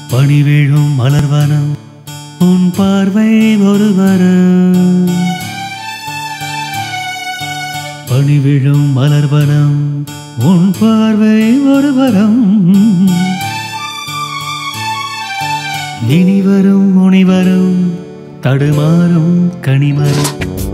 பணிவிழும் மலர்வனம் உன் பார்வை ஒருவரம் பணிவிழும் மலர்வனம் உன் பார்வை ஒருவரம் இனிவரும் முனிவரும் தடுமாறும் கனிமரம்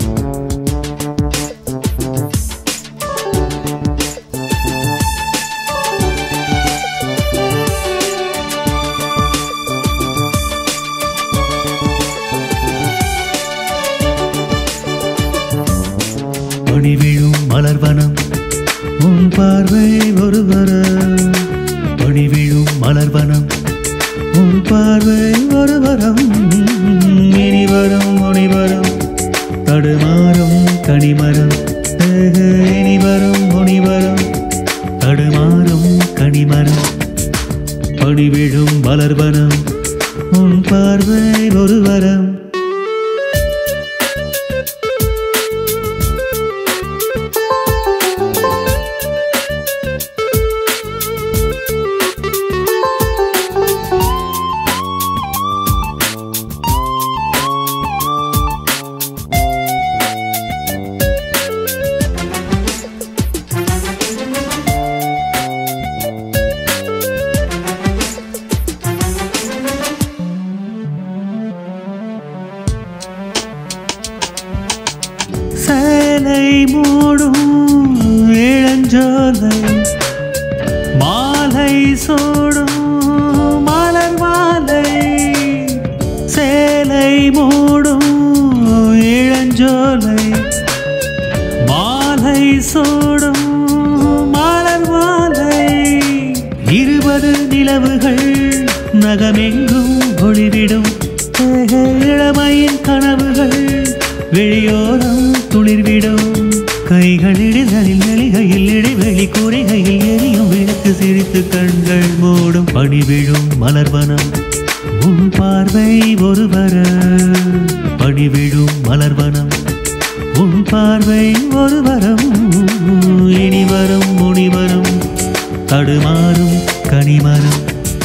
பணிவிழும் மலர்வனம் உன் பார்வை ஒருவரம் பணிவிழும் மலர்வனம் உன் பார்வை ஒருவரம் இனிவரும் முனிவரும் தடுமாறும் கனிமரம் ஏக இனிவரும் முனிவரும் தடுமாறும் கனிமரம் பணிவிழும் மலர்வனம் உன் பார்வை ஒருவரம் சேலை மூடும் இளஞ்சோலை மாலை சூடும் மலர் மாலை சேலை மூடும் இளஞ்சோலை மாலை சூடும் மலர் மாலை இருபது நிலவுகள் நகமெங்கும் ஒளிவிடும் ஏக இளமையின் கனவுகள் வெளியோரம் துளிர்விடும் கைகளிடுதலில் நெளிகையில் இடைவெளி கூரைகையில் எரியும் விளக்கு சிரித்து கண்கள் மூடும் பணி விழும் மலர்வனம் உன் பார்வை ஒருவர பணி விழும் மலர்வனம் உன் பார்வை ஒருவரம் இனி வரும் முனிவரும் தடுமாறும் கனிமரம்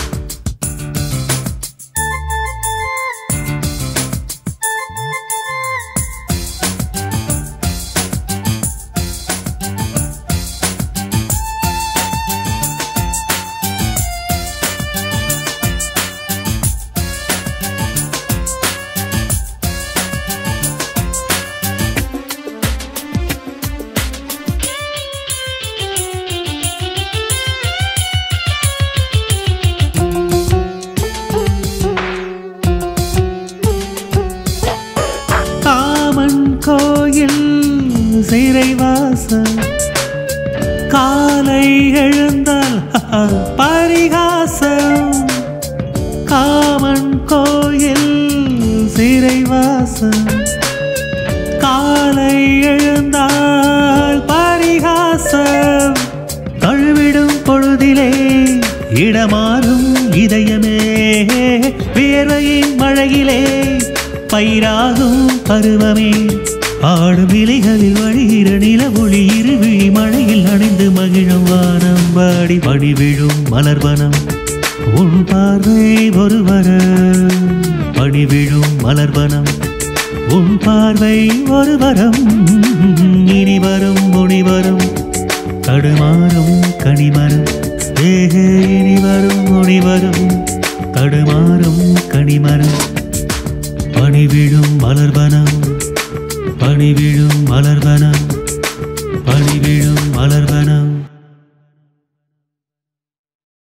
காமன் கோயில் சிறைவாசம் காலை எழுந்தால் பரிகாசம் காமன் கோயில் சிறைவாசம் காலை எழுந்தால் பரிகாசம் தழுவிடும் பொழுதிலே இடமாறும் இதயமே வியர்வையின் மழையிலே பயிராகும் பருவமே ஆடும் இலைகளில் வழிகிற நில ஒளி இருவிழி மழையில் அணைந்து மகிழும் வானம் வாடி படி விழும் மலர்வனம் உன் பார்வை ஒருவர படி விழும் மலர்வனம் உன் பார்வை ஒருவரம் இனி வரும் முனிவரும் தடுமாறும் கனிமரம் ஏக இனி வரும் முனிவரும் தடுமாறும் கனிமரம் பணிவிழும் மலர்வனம் பணிவிழும் மலர்வனம் பணிவிழும் மலர்வனம்